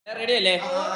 Ready അല്ലേ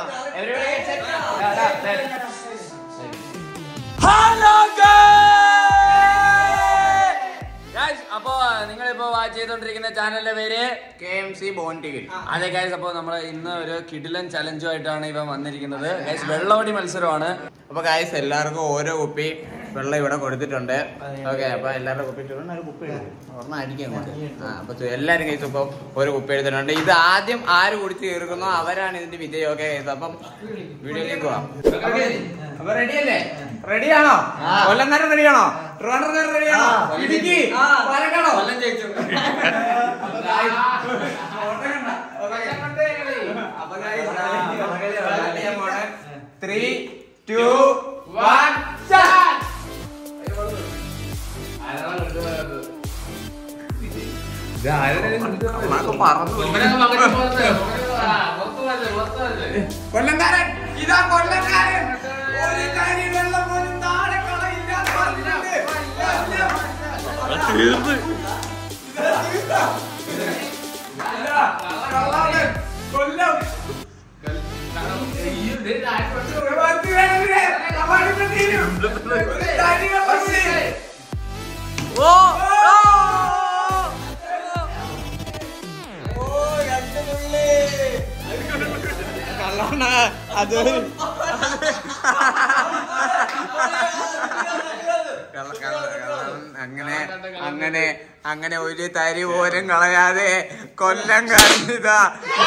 അപ്പോ നിങ്ങളിപ്പോ വാച്ച് ചെയ്തോണ്ടിരിക്കുന്ന ചാനലിന്റെ പേര് കെ എം സി ബോണ്ടിയിൽ അതെ ഗൈസ് അപ്പോ നമ്മള് ഇന്ന് ഒരു കിടിലൻ ചലഞ്ചുമായിട്ടാണ് ഇവ വന്നിരിക്കുന്നത് ഗൈസ് വെള്ളവടി മത്സരമാണ് അപ്പൊ ഗായ്സ് എല്ലാവർക്കും ഓരോ കുപ്പി വെള്ളം ഇവിടെ കൊടുത്തിട്ടുണ്ട് ഓക്കെ അപ്പൊ എല്ലാവരുടെ കുപ്പി ചൂടാൻ ഒരു കുപ്പി എടുക്കും. ഒരെണ്ണം അടിക്കാൻ കൊണ്ട് ആ അപ്പൊ ചു- എല്ലാവരും കഴിച്ചു ഇപ്പൊ ഒരു കുപ്പി എടുത്തിട്ടുണ്ട് ഇത് ആദ്യം ആര് കുടിച്ച് തീർക്കുന്നോ അവരാണ് ഇതിന്റെ വിജയം ഓക്കെ ഗൈസ് അപ്പം വീഡിയോയിലേക്ക് പോവാം അപ്പൊ റെഡിയല്ലേ റെഡിയാണോ കൊല്ലംകാരൻ റെഡിയാണോ ട്രിവാൻഡ്രം റെഡിയാണോ ഇടുക്കി പാലക്കാടോ ത്രീ ടു വൺ കൊല്ലംകാരൻ ഇതാ കൊല്ലംകാരൻ ഒരു തരി വെള്ളം പോലും താഴെ കളയില്ല കൊല്ലം അത് അങ്ങനെ അങ്ങനെ അങ്ങനെ ഒരു തരി പോലും കളയാതെ കൊല്ലം കഴിഞ്ഞതാ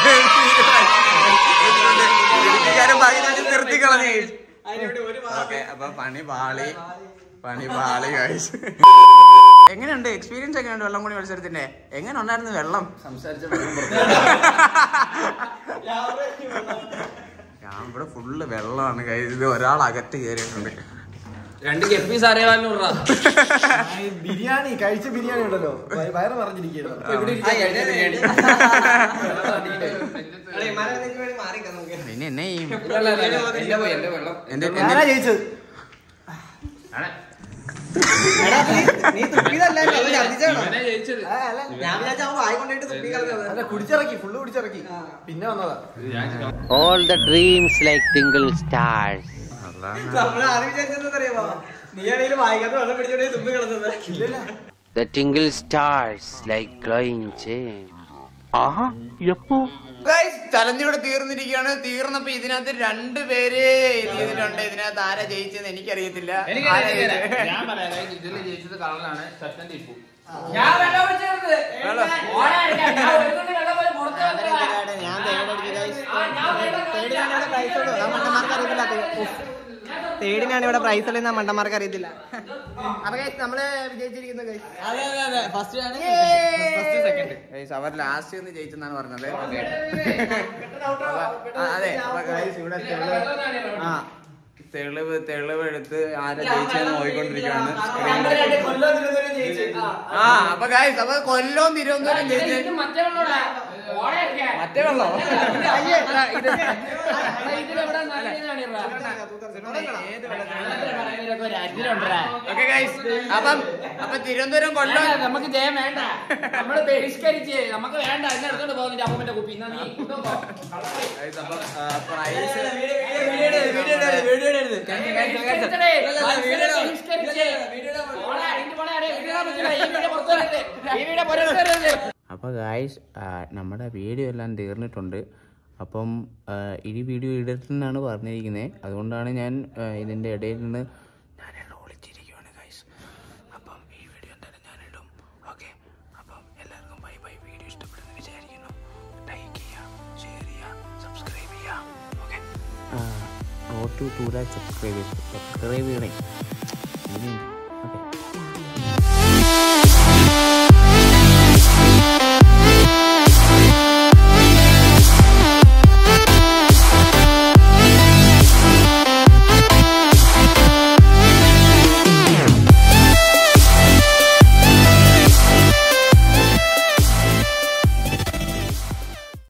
ഇടുക്കിക്കാരൻ പകുതി നിർത്തി കളഞ്ഞേ ഓക്കെ അപ്പൊ പണി പാളി പണി പാളി കഴിച്ചു എങ്ങനെയുണ്ട് എക്സ്പീരിയൻസ് എങ്ങനെയുണ്ട് വെള്ളം കൂടി മത്സരത്തിന്റെ എങ്ങനെ ഉണ്ടായിരുന്നു വെള്ളം സംസാരിച്ച ഞാൻ ഇവിടെ ഫുള്ള് വെള്ളമാണ് കഴിച്ചത് ഒരാൾ അകത്ത് കയറിയിട്ടുണ്ട് രണ്ട് ഗപ്പീസ് അറിയാമല്ലോ ബിരിയാണി കഴിച്ച ബിരിയാണി ഉണ്ടല്ലോ വയ- വയറ് പറഞ്ഞിരിക്കുന്നു പിന്നെ എന്നെ ചെയ്യും എന്റെ ഞാനാ ജയിച്ചത് നീ തുപ്പിയതല്ല നീ ഛർദ്ദിച്ചതാണോ? ജയിച്ചത് ആ, അല്ല, ഞാൻ വിചാരിച്ച അവൻ വായി കൊണ്ടിട്ട് തുപ്പി കളഞ്ഞത് അല്ല കുടിച്ചിറക്കി ഫുള്ള് കുടിച്ചിറക്കി പിന്നെ വന്നതാ All the dreams like twinkle stars. നമ്മൾ ആദ്യം വിചാരിച്ചെന്തറിയാമോ നീ ആണെങ്കിലും വായിക്കാത്ത വെള്ളം പിടിച്ചോണ്ടേ തുപ്പി കളഞ്ഞത് The twinkle stars like glowing gems. ആഹാ എപ്പോ ചലഞ്ച് ഇവിടെ തീർന്നിരിക്കുകയാണ് തീർന്നപ്പോ ഇതിനകത്ത് രണ്ടുപേര് ഇതിലുണ്ട് ഇതിനകത്ത് ആരാ ജയിച്ചെന്ന് എനിക്കറിയത്തില്ല ആരാ ജയിച്ചത്? ഞാൻ പറയാം ഇതിൽ ജയിച്ചത് കളറാണ് സത്യൻ ടിപ്പു ഞാൻ തേടിനാണ് ഇവിടെ പ്രൈസ് ഉള്ളൂ ആ മണ്ടന്മാർക്ക് അറിയത്തില്ല തേടിനാണ് ഇവിടെ പ്രൈസ് ഉള്ളത് ആ മണ്ടന്മാർക്ക് അറിയത്തില്ല അപ്പൊ guys, നമ്മള് വിജയിച്ചിരിക്കുന്നു guys. Guys, അവർ ലാസ്റ്റ് ഒന്ന് ജയിച്ചെന്നാണ് പറഞ്ഞത് Okay. അപ്പൊ, ആ, അതെ അപ്പൊ guys, ഇവിടെ തെളിവ് ആ തെളിവ് തെളിവ് എടുത്ത് ആരാ ജയിച്ചെന്ന് നോക്കിക്കൊണ്ടിരിക്കുകയാണ് സ്ക്രീനിൽ ആ അപ്പൊ ഗായ്സ് അപ്പൊ കൊല്ലവും തിരുവനന്തപുരം ജയിച്ചത് മറ്റേ വെള്ളോ ഓക്കെ ഗൈസ് അപ്പം അപ്പൊ തിരുവനന്തപുരം കൊല്ലം നമുക്ക് ജയം വേണ്ട നമ്മള് ബഹിഷ്കരിച്ച് നമുക്ക് വേണ്ട എന്നെ എടുത്തോണ്ട് പോകുന്നില്ല അപ്പൂപ്പന്റെ കുപ്പി എന്നാ നീ കൊണ്ടുപോ. Guys, അപ്പം, ആ, പ്രൈസ് ബഹിഷ്കരിച്ചടേ. മത്സരം ബഹിഷ്കരിച്ച്. പോടാ, ഇങ്ങ് പോടാ, അടേ, വീഡിയോ കാണാൻ പറ്റില്ല. ഈ വീഡിയോ പുറത്ത് വരരുത്. ഈ വീഡിയോ പുറത്ത് വരരുത്. അപ്പോൾ ഗായ്സ് നമ്മുടെ വീഡിയോ എല്ലാം തീർന്നിട്ടുണ്ട് അപ്പം ആ, ഇനി വീഡിയോ ഇടരുതെന്നാണ് പറഞ്ഞിരിക്കുന്നത് അതുകൊണ്ടാണ് ഞാൻ ആ, ഇതിൻ്റെ ഇടയിൽ നിന്ന് ഞാനിവിടെ ഒളിച്ചിരിക്കുകയാണ് ഗായ്സ് അപ്പം ഈ വീഡിയോ എന്തായാലും ഞാൻ ഇടും ഓക്കെ അപ്പം എല്ലാവർക്കും ബൈ ബൈ വീഡിയോ ഇഷ്ടപ്പെടുന്നു വിചാരിക്കുന്നു ലൈക്ക് ചെയ്യുക ഷെയർ ചെയ്യുക സബ്സ്ക്രൈബ് ചെയ്യുക okay note to two lakh subscribers subscribe ചെയ്യണേ